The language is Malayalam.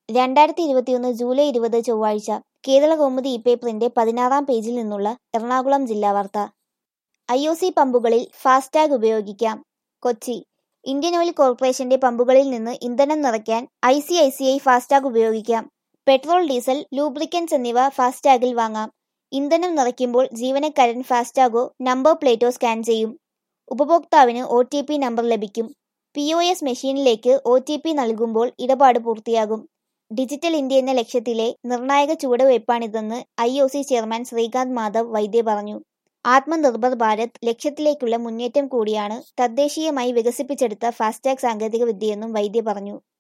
രണ്ടായിരത്തി ഇരുപത്തിയൊന്ന് ജൂലൈ ഇരുപത് ചൊവ്വാഴ്ച കേരളകൗമുദി ഇപേപ്പറിന്റെ പതിനാറാം പേജിൽ നിന്നുള്ള എറണാകുളം ജില്ലാ വാർത്ത ഐ ഒ സി പമ്പുകളിൽ ഫാസ്ടാഗ് ഉപയോഗിക്കാം കൊച്ചി ഇന്ത്യൻ ഓയിൽ കോർപ്പറേഷന്റെ പമ്പുകളിൽ നിന്ന് ഇന്ധനം നിറയ്ക്കാൻ I C I C I FASTag ഉപയോഗിക്കാം പെട്രോൾ ഡീസൽ ലൂബ്രിക്കൻസ് എന്നിവ ഫാസ്ടാഗിൽ വാങ്ങാം ഇന്ധനം നിറയ്ക്കുമ്പോൾ ജീവനക്കാരൻ ഫാസ്ടാഗോ നമ്പർ പ്ലേറ്റോ സ്കാൻ ചെയ്യും ഉപഭോക്താവിന് ഒ ടി പി നമ്പർ ലഭിക്കും പി ഒ എസ് മെഷീനിലേക്ക് ഒ ടി പി നൽകുമ്പോൾ ഇടപാട് പൂർത്തിയാകും ഡിജിറ്റൽ ഇന്ത്യ എന്ന ലക്ഷ്യത്തിലെ നിർണായക ചുവടുവയ്പ്പാണിതെന്ന് I O C chairman Shrikant Madhav Vaidya പറഞ്ഞു ആത്മനിർഭർ ഭാരത് ലക്ഷ്യത്തിലേക്കുള്ള മുന്നേറ്റം കൂടിയാണ് തദ്ദേശീയമായി വികസിപ്പിച്ചെടുത്ത ഫാസ്ടാഗ് സാങ്കേതിക വിദ്യയെന്നും വൈദ്യ പറഞ്ഞു